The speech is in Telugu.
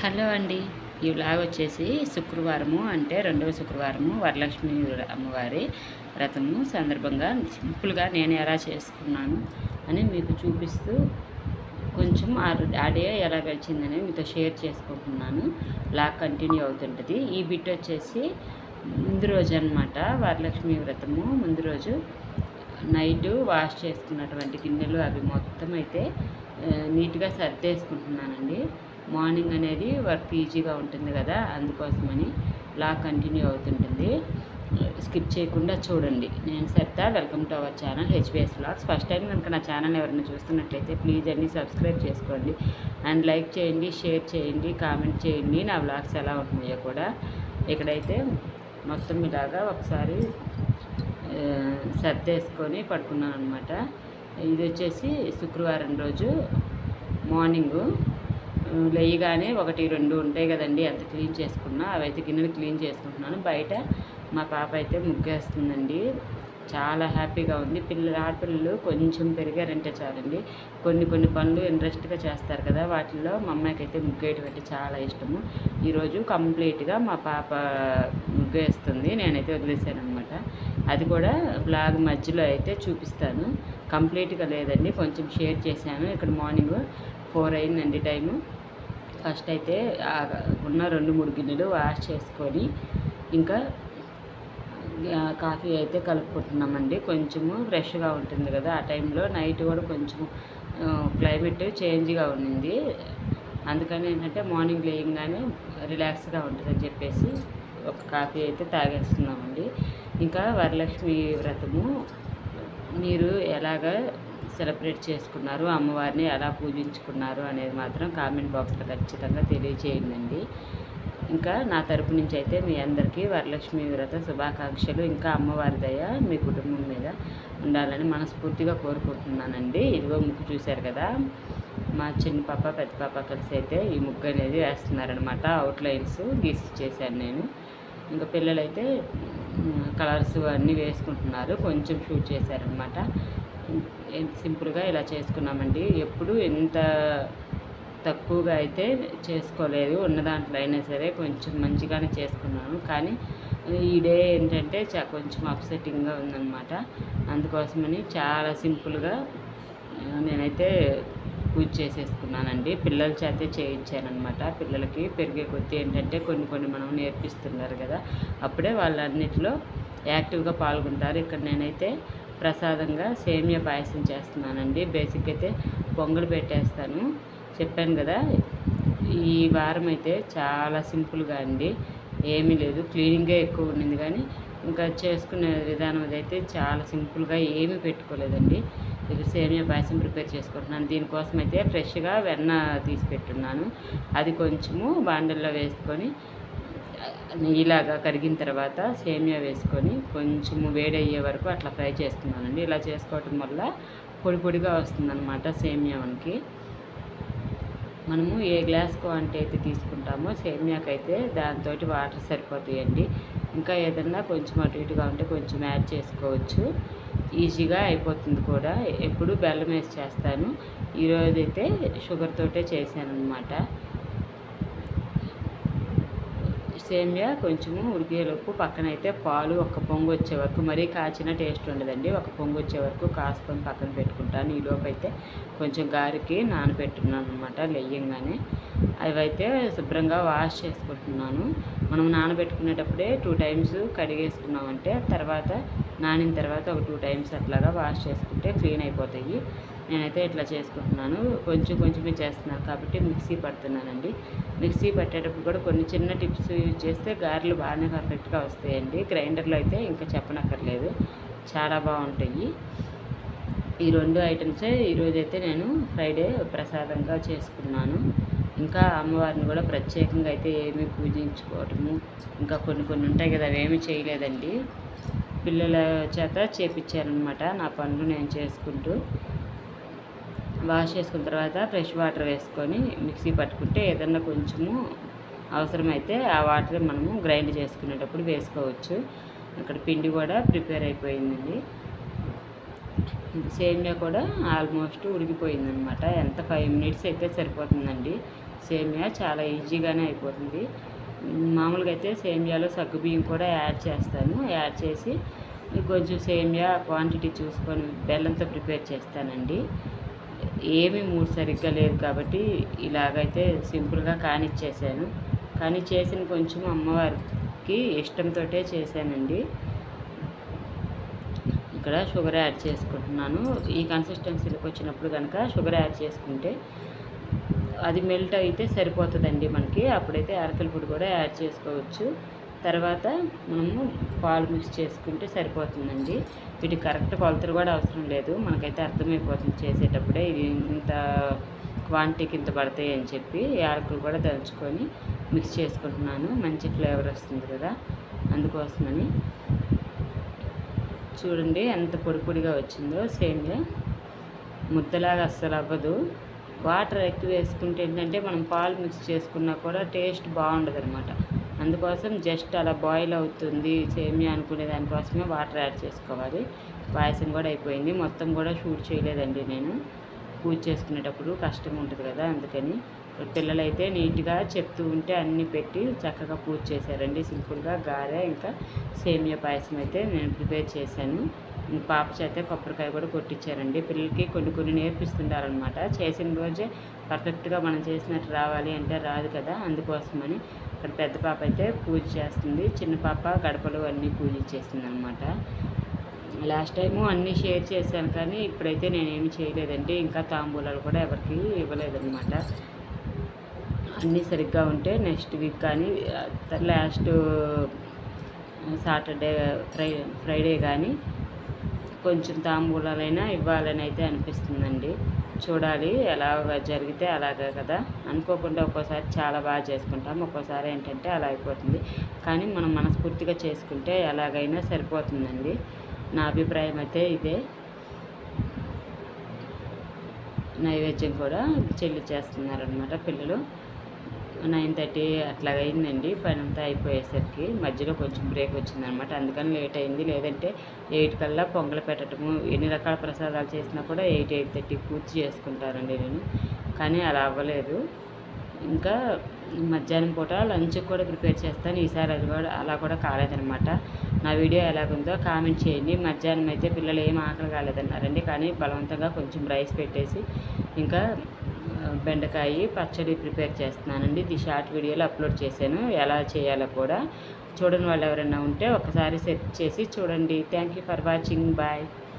హలో అండి ఈ వ్లాగ్ వచ్చేసి శుక్రవారము అంటే రెండవ శుక్రవారము వరలక్ష్మి అమ్మవారి వ్రతము సందర్భంగా సింపుల్గా నేను ఎలా చేసుకున్నాను అని మీకు చూపిస్తూ కొంచెం ఆ ఆ డే ఎలా గడిచిందని మీతో షేర్ చేసుకుంటున్నాను లాగ్ కంటిన్యూ అవుతుంటుంది ఈ బిట్ వచ్చేసి ముందు రోజు అనమాట వరలక్ష్మి వ్రతము ముందు రోజు నైట్ వాష్ చేసుకున్నటువంటి గిన్నెలు అవి మొత్తం అయితే ఆ, నీట్గా సర్దేసుకుంటున్నానండి మార్నింగ్ అనేది వర్క్ ఈజీగా ఉంటుంది కదా అందుకోసమని లాగ్ కంటిన్యూ అవుతుంటుంది స్కిప్ చేయకుండా చూడండి నేను Saritha welcome to our channel HPS vlogs first time కనుక నా ఛానల్ ఎవరైనా చూస్తున్నట్లయితే ప్లీజ్ అండి సబ్స్క్రైబ్ చేసుకోండి అండ్ లైక్ చేయండి షేర్ చేయండి కామెంట్ చేయండి నా వ్లాగ్స్ ఎలా ఉంటున్నాయో కూడా ఇక్కడైతే మొత్తం ఇలాగా ఒకసారి ఆ, సర్దేసుకొని పడుకున్నాను అనమాట ఇది వచ్చేసి శుక్రవారం రోజు మార్నింగు ఆ, లేయగానే ఒకటి రెండు ఉంటాయి కదండి ఎంత క్లీన్ చేసుకున్నా అవైతే గిన్నెలు క్లీన్ చేసుకుంటున్నాను బయట మా పాప అయితే ముగ్గేస్తుందండి చాలా హ్యాపీగా ఉంది పిల్లలు ఆడపిల్లలు కొంచెం పెరిగారంటే చాలండి కొన్ని కొన్ని పనులు ఇంట్రెస్ట్గా చేస్తారు కదా వాటిల్లో మా అమ్మాయికి అయితే ముగ్గేయటం అంటే చాలా ఇష్టము ఈరోజు కంప్లీట్గా మా పాప ముగ్గేస్తుంది నేనైతే వదిలేసాను అనమాట అది కూడా బ్లాగ్ మధ్యలో అయితే చూపిస్తాను కంప్లీట్గా లేదండి కొంచెం షేర్ చేశాను ఇక్కడ మార్నింగ్ ఫోర్ అయిందండి టైము ఫస్ట్ అయితే ఆ ఉన్న రెండు మూడు గిన్నెలు వాష్ చేసుకొని ఇంకా ఆ, కాఫీ అయితే కలుపుకుంటున్నామండి కొంచెము ఫ్రెష్గా ఉంటుంది కదా ఆ టైంలో నైట్ కూడా కొంచెం క్లైమేట్ చేంజ్గా ఉండింది అందుకని ఏంటంటే మార్నింగ్ లేయంగానే రిలాక్స్గా ఉంటుందని చెప్పేసి ఒక కాఫీ అయితే తాగేస్తున్నామండి ఇంకా వరలక్ష్మి వ్రతము మీరు ఎలాగ సెలబ్రేట్ చేసుకున్నారు అమ్మవారిని ఎలా పూజించుకున్నారు అనేది మాత్రం కామెంట్ బాక్స్లో ఖచ్చితంగా తెలియచేయండి ఇంకా నా తరపు నుంచి అయితే మీ అందరికీ వరలక్ష్మి వ్రత శుభాకాంక్షలు ఇంకా అమ్మవారి దయ మీ కుటుంబం మీద ఉండాలని మనస్ఫూర్తిగా కోరుకుంటున్నానండి ఇదిగో ముగ్గు చూశారు కదా మా చిన్న పాప పెద్ద పాప కలిసి అయితే ఈ ముగ్గు అనేది వేస్తున్నారనమాట అవుట్లైన్స్ గీసి చేశాను నేను ఇంకా పిల్లలైతే కలర్స్ అన్నీ వేసుకుంటున్నారు కొంచెం షూట్ చేశారనమాట సింపుల్గా ఇలా చేసుకున్నామండి ఎప్పుడు ఎంత తక్కువగా అయితే చేసుకోలేదు ఉన్న దాంట్లో అయినా సరే కొంచెం మంచిగానే చేసుకున్నాను కానీ ఈ డే ఏంటంటే చా కొంచెం అప్సెట్టింగ్గా ఉందన్నమాట అందుకోసమని చాలా సింపుల్గా ఆ, నేనైతే పూజ చేసేసుకున్నానండి పిల్లల చేతే చేయించానమాట పిల్లలకి పెరిగే కొద్దీ ఏంటంటే కొన్ని కొన్ని మనం నేర్పిస్తున్నారు కదా అప్పుడే వాళ్ళన్నిటిలో యాక్టివ్గా పాల్గొంటారు ఇక్కడ నేనైతే ప్రసాదంగా సేమియా పాయసం చేస్తున్నానండి బేసిక్ అయితే పొంగల్ పెట్టేస్తాను చెప్పాను కదా ఈ వారం అయితే చాలా సింపుల్గా అండి ఏమీ లేదు క్లీనింగే ఎక్కువ ఉండింది కానీ ఇంకా చేసుకునే విధానం అయితే చాలా సింపుల్గా ఏమీ పెట్టుకోలేదండి ఇది సేమియా పాయసం ప్రిపేర్ చేసుకుంటున్నాను దీనికోసం అయితే ఫ్రెష్గా వెన్న తీసి పెట్టున్నాను అది కొంచెము బాండల్లో వేసుకొని నెయ్యిలాగా కరిగిన తర్వాత సేమియా వేసుకొని కొంచెము వేడయ్యే వరకు అట్లా ఫ్రై చేసుకున్నానండి ఇలా చేసుకోవటం వల్ల పొడి పొడిగా వస్తుందన్నమాట సేమియా మనకి మనము ఏ గ్లాస్ క్వాంటిటీ అయితే తీసుకుంటామో సేమియాకైతే దాంతో వాటర్ సరిపోతాయండి ఇంకా ఏదన్నా కొంచెం అటు ఇటుగా ఉంటే కొంచెం యాడ్ చేసుకోవచ్చు ఈజీగా అయిపోతుంది కూడా ఎప్పుడు బెల్లం వేసి చేస్తాను ఈరోజైతే షుగర్ తోటే చేశాను అనమాట సేమియా కొంచెము ఉడికేలోపు పక్కన అయితే పాలు ఒక పొంగు వచ్చే వరకు మరీ కాచిన టేస్ట్ ఉండదండి ఒక పొంగు వచ్చే వరకు కాసుకొని పక్కన పెట్టుకుంటాను ఈలోపు అయితే కొంచెం గారికి నానబెట్టున్నాను అనమాట లెయ్యంగానే అవైతే శుభ్రంగా వాష్ చేసుకుంటున్నాను మనం నానబెట్టుకునేటప్పుడే టూ టైమ్స్ కడిగేసుకున్నామంటే తర్వాత నానిన తర్వాత ఒక టూ టైమ్స్ అట్లాగా వాష్ చేసుకుంటే క్లీన్ అయిపోతాయి నేనైతే ఇట్లా చేసుకుంటున్నాను కొంచెం కొంచెమే చేస్తున్నాను కాబట్టి మిక్సీ పడుతున్నానండి మిక్సీ పట్టేటప్పుడు కూడా కొన్ని చిన్న టిప్స్ యూజ్ చేస్తే గారెలు బాగానే పర్ఫెక్ట్గా వస్తాయండి గ్రైండర్లో అయితే ఇంకా చెప్పనక్కర్లేదు చాలా బాగుంటాయి ఈ రెండు ఐటమ్సే ఈరోజైతే నేను ఫ్రైడే ప్రసాదంగా చేసుకున్నాను ఇంకా అమ్మవారిని కూడా ప్రత్యేకంగా అయితే ఏమీ పూజించుకోవటము ఇంకా కొన్ని కొన్ని ఉంటాయి కదా అవేమీ చేయలేదండి పిల్లల చేత చేపించారనమాట నా పనులు నేను చేసుకుంటూ వాష్ చేసుకున్న తర్వాత ఫ్రెష్ వాటర్ వేసుకొని మిక్సీ పట్టుకుంటే ఏదన్నా కొంచెము అవసరమైతే ఆ వాటర్ మనము గ్రైండ్ చేసుకునేటప్పుడు వేసుకోవచ్చు ఇక్కడ పిండి కూడా ప్రిపేర్ అయిపోయిందండి ఇది సేమియా కూడా ఆల్మోస్ట్ ఉడికిపోయిందనమాట ఎంత ఫైవ్ మినిట్స్ అయితే సరిపోతుందండి సేమియా చాలా ఈజీగానే అయిపోతుంది మామూలుగా అయితే సేమియాలో సగ్గుబియ్యం కూడా యాడ్ చేస్తాను యాడ్ చేసి కొంచెం సేమియా క్వాంటిటీ చూసుకొని బెల్లంతో ప్రిపేర్ చేస్తానండి ఏమీ మూడు సరిగ్గా లేదు కాబట్టి ఇలాగైతే సింపుల్గా కానిచ్చేసాను కానీ చేసిన కొంచెం అమ్మవారికి ఇష్టంతో చేశానండి ఇక్కడ షుగర్ యాడ్ చేసుకుంటున్నాను ఈ కన్సిస్టెన్సీలోకి వచ్చినప్పుడు కనుక షుగర్ యాడ్ చేసుకుంటే అది మెల్ట్ అయితే సరిపోతుందండి మనకి అప్పుడైతే అరకల పొడి కూడా యాడ్ చేసుకోవచ్చు తర్వాత మనము పాలు మిక్స్ చేసుకుంటే సరిపోతుందండి వీటి కరెక్ట్ కొలతలు కూడా అవసరం లేదు మనకైతే అర్థమైపోతుంది చేసేటప్పుడే ఇది ఇంత క్వాంటిటీకి ఇంత పడతాయి అని చెప్పి యాలకులు కూడా దంచుకొని మిక్స్ చేసుకుంటున్నాను మంచి ఫ్లేవర్ వస్తుంది కదా అందుకోసమని చూడండి ఎంత పొడి పొడిగా వచ్చిందో సేమియా ముద్దలాగా అస్సలు అవ్వదు వాటర్ ఎక్కువ వేసుకుంటే ఏంటంటే మనం పాలు మిక్స్ చేసుకున్నా కూడా టేస్ట్ బాగుండదు అనమాట అందుకోసం జస్ట్ అలా బాయిల్ అవుతుంది సేమియా అనుకునే దానికోసమే వాటర్ యాడ్ చేసుకోవాలి పాయసం కూడా అయిపోయింది మొత్తం కూడా షూట్ చేయలేదండి నేను పూజ చేసుకునేటప్పుడు కష్టం ఉంటుంది కదా అందుకని పిల్లలైతే నీట్గా చెప్తూ ఉంటే అన్నీ పెట్టి చక్కగా పూజ చేశారండి సింపుల్గా గారె ఇంకా సేమియా పాయసం అయితే నేను ప్రిపేర్ చేశాను పాప చేత కొబ్బరికాయ కూడా కొట్టించారండి పిల్లలకి కొన్ని కొన్ని నేర్పిస్తుంటారనమాట చేసిన రోజే పర్ఫెక్ట్గా మనం చేసినట్టు రావాలి అంటే రాదు కదా అందుకోసమని ఇక్కడ పెద్ద పాప అయితే పూజ చేస్తుంది చిన్న పాప గడపలు అన్నీ పూజ చేస్తుంది అనమాట లాస్ట్ టైము అన్నీ షేర్ చేశాను కానీ ఇప్పుడైతే నేనేమి చేయలేదండి ఇంకా తాంబూలాలు కూడా ఎవరికి ఇవ్వలేదన్నమాట అన్నీ సరిగ్గా ఉంటే నెక్స్ట్ వీక్ కానీ లాస్ట్ సాటర్డే ఫ్రై ఫ్రైడే కానీ కొంచెం తాంబూలాలైనా ఇవ్వాలని అయితే అనిపిస్తుందండి చూడాలి ఎలాగ జరిగితే అలాగే కదా అనుకోకుండా ఒక్కోసారి చాలా బాగా చేసుకుంటాం ఒక్కోసారి ఏంటంటే అలా అయిపోతుంది కానీ మనం మనస్ఫూర్తిగా చేసుకుంటే ఎలాగైనా సరిపోతుందండి నా అభిప్రాయం అయితే ఇదే నైవేద్యం కూడా చెల్లి చేస్తున్నారనమాట పిల్లలు నైన్ థర్టీ అట్లా అయిందండి పని అంతా అయిపోయేసరికి మధ్యలో కొంచెం బ్రేక్ వచ్చిందనమాట అందుకని లేట్ అయింది లేదంటే ఎయిట్ కల్లా పొంగలు పెట్టడము ఎన్ని రకాల ప్రసాదాలు చేసినా కూడా ఎయిట్ ఎయిట్ థర్టీ పూర్తి చేసుకుంటారండి నేను కానీ అలా అవ్వలేదు ఇంకా మధ్యాహ్నం పూట లంచ్ కూడా ప్రిపేర్ చేస్తాను ఈసారి అది కూడా అలా కూడా కాలేదనమాట నా వీడియో ఎలాగుందో కామెంట్ చేయండి మధ్యాహ్నం అయితే పిల్లలు ఏం ఆకలి కాలేదన్నారండి కానీ బలవంతంగా కొంచెం రైస్ పెట్టేసి ఇంకా బెండకాయ పచ్చడి ప్రిపేర్ చేస్తున్నానండి ఇది షార్ట్ వీడియోలో అప్లోడ్ చేశాను ఎలా చేయాలో కూడా చూడని వాళ్ళు ఎవరైనా ఉంటే ఒకసారి సెర్చ్ చేసి చూడండి thank you for watching bye